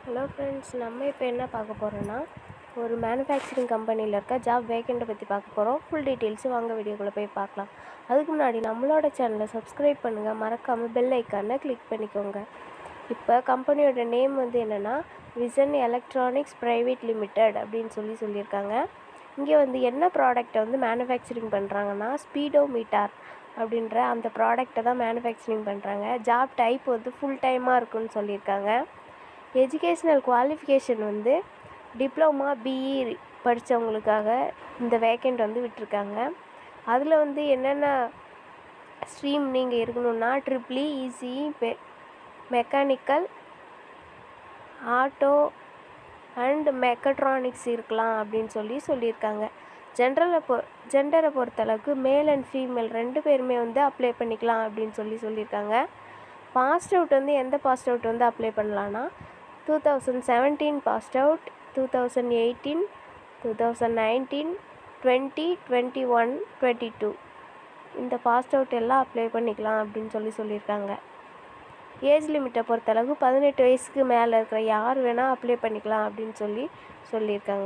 hello friends நம்ம இப்போ என்ன பார்க்க போகிறோன்னா ஒரு மேனுஃபேக்சரிங் கம்பெனியில் இருக்க ஜாப் வேக்கண்ட்டை பற்றி பார்க்க போகிறோம் ஃபுல் டீட்டெயில்ஸு வாங்க வீடியோக்குள்ளே போய் பார்க்கலாம் அதுக்கு முன்னாடி நம்மளோட சேனலை சப்ஸ்கிரைப் பண்ணுங்கள் மறக்காமல் பெல் ஐக்கானை கிளிக் பண்ணிக்கோங்க இப்போ கம்பெனியோட நேம் வந்து என்னென்னா விசன் எலக்ட்ரானிக்ஸ் ப்ரைவேட் லிமிடெட் அப்படின்னு சொல்லி சொல்லியிருக்காங்க இங்கே வந்து என்ன ப்ராடக்ட்டை வந்து மேனுஃபேக்சரிங் பண்ணுறாங்கன்னா ஸ்பீடோ மீட்டார் அப்படின்ற அந்த ப்ராடக்ட்டை தான் மேனுஃபேக்சரிங் பண்ணுறாங்க ஜாப் டைப் வந்து ஃபுல் டைமாக இருக்குன்னு சொல்லியிருக்காங்க எஜுகேஷ்னல் குவாலிஃபிகேஷன் வந்து டிப்ளமா பிஇ படித்தவங்களுக்காக இந்த வேக்கண்ட் வந்து விட்டிருக்காங்க அதில் வந்து என்னென்ன ஸ்ட்ரீம் நீங்கள் இருக்கணும்னா ட்ரிப்ளி இசிஇ மெ மெக்கானிக்கல் ஆட்டோ அண்ட் மெக்கட்ரானிக்ஸ் இருக்கலாம் அப்படின்னு சொல்லி சொல்லியிருக்காங்க ஜென்ரலை பொ ஜெண்டரை பொறுத்தளவுக்கு மேல் அண்ட் ஃபீமேல் ரெண்டு பேருமே வந்து அப்ளை பண்ணிக்கலாம் அப்படின்னு சொல்லி சொல்லியிருக்காங்க பாஸ்ட் அவுட் வந்து எந்த பாஸ்ட் அவுட் வந்து அப்ளை பண்ணலான்னா two thousand seventeen pass out two thousand eighteen two thousand nineteen twenty twenty one twenty two இந்த பாஸ்ட் அவுட் எல்லாம் அப்ளை பண்ணிக்கலாம் அப்படின்னு சொல்லி சொல்லியிருக்காங்க ஏஜ் லிமிட்டை பொறுத்தளவு பதினெட்டு வயசுக்கு மேலே இருக்கிற யார் வேணால் அப்ளை பண்ணிக்கலாம் அப்படின்னு சொல்லி சொல்லியிருக்காங்க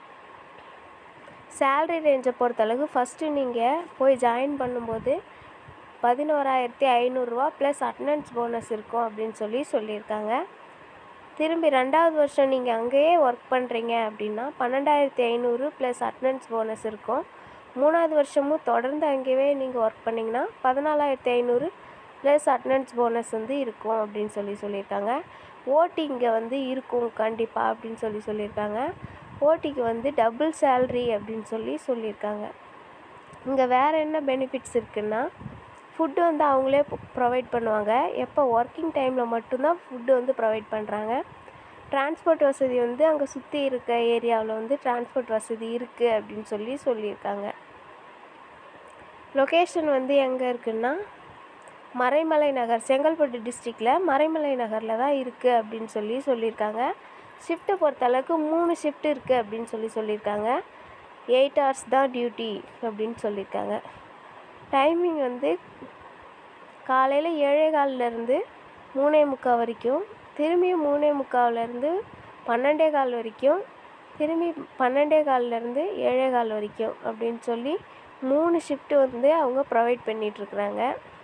சேல்ரி ரேஞ்சை பொறுத்தளவு ஃபஸ்ட்டு நீங்கள் போய் ஜாயின் பண்ணும்போது பதினோராயிரத்தி ஐநூறுரூவா ப்ளஸ் அட்டண்டன்ஸ் போனஸ் இருக்கும் அப்படின்னு சொல்லி சொல்லியிருக்காங்க திரும்பி ரெண்டாவது வருஷம் நீங்கள் அங்கேயே ஒர்க் பண்ணுறீங்க அப்படின்னா பன்னெண்டாயிரத்தி ஐநூறு ப்ளஸ் அட்டண்டன்ஸ் போனஸ் இருக்கும் மூணாவது வருஷமும் தொடர்ந்து அங்கேயே நீங்கள் ஒர்க் பண்ணிங்கன்னா பதினாலாயிரத்தி ஐநூறு ப்ளஸ் அட்டண்டன்ஸ் போனஸ் வந்து இருக்கும் அப்படின்னு சொல்லி சொல்லியிருக்காங்க ஓட்டி இங்கே வந்து இருக்கும் கண்டிப்பாக அப்படின்னு சொல்லி சொல்லியிருக்காங்க ஓட்டிக்கு வந்து டபுள் சேல்ரி அப்படின்னு சொல்லி சொல்லியிருக்காங்க இங்கே வேறு என்ன பெனிஃபிட்ஸ் இருக்குன்னா ஃபுட்டு வந்து அவங்களே ப்ரொவைட் பண்ணுவாங்க எப்போ ஒர்க்கிங் டைமில் மட்டும்தான் ஃபுட்டு வந்து ப்ரொவைட் பண்ணுறாங்க டிரான்ஸ்போர்ட் வசதி வந்து அங்கே சுற்றி இருக்க ஏரியாவில் வந்து டிரான்ஸ்போர்ட் வசதி இருக்குது அப்படின்னு சொல்லி சொல்லியிருக்காங்க லொக்கேஷன் வந்து எங்கே இருக்குன்னா மறைமலை நகர் செங்கல்பட்டு டிஸ்ட்ரிக்டில் மறைமலை நகரில் தான் இருக்குது அப்படின்னு சொல்லி சொல்லியிருக்காங்க ஷிஃப்ட்டை பொறுத்தளவுக்கு மூணு ஷிஃப்ட் இருக்குது அப்படின்னு சொல்லி சொல்லியிருக்காங்க எயிட் ஹவர்ஸ் தான் டியூட்டி அப்படின்னு சொல்லியிருக்காங்க டைமிங் வந்து காலையில் ஏழே காலிலேருந்து மூணே முக்கால் வரைக்கும் திரும்பியும் மூணே முக்கால்லேருந்து பன்னெண்டே கால் வரைக்கும் திரும்பி பன்னெண்டே கால்லேருந்து ஏழே கால் வரைக்கும் அப்படின்னு சொல்லி மூணு ஷிஃப்ட் வந்து அவங்க ப்ரொவைட் பண்ணிகிட்ருக்குறாங்க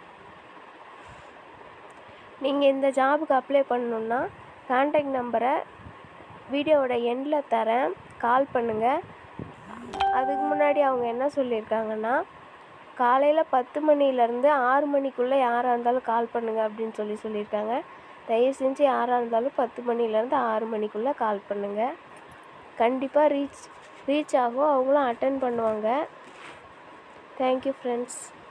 நீங்கள் இந்த ஜாபுக்கு அப்ளை பண்ணணுன்னா கான்டாக்ட் நம்பரை வீடியோவோட எண்டில் தரேன் கால் பண்ணுங்கள் அதுக்கு முன்னாடி அவங்க என்ன சொல்லியிருக்காங்கன்னா காலையில் பத்து மணிலேருந்து ஆறு மணிக்குள்ளே யாராக இருந்தாலும் கால் பண்ணுங்கள் அப்படின்னு சொல்லி சொல்லியிருக்காங்க தயவு செஞ்சு யாராக இருந்தாலும் பத்து மணிலேருந்து ஆறு மணிக்குள்ளே கால் பண்ணுங்கள் கண்டிப்பாக ரீச் ரீச் ஆகும் அவங்களும் அட்டன் பண்ணுவாங்க தேங்க்யூ ஃப்ரெண்ட்ஸ்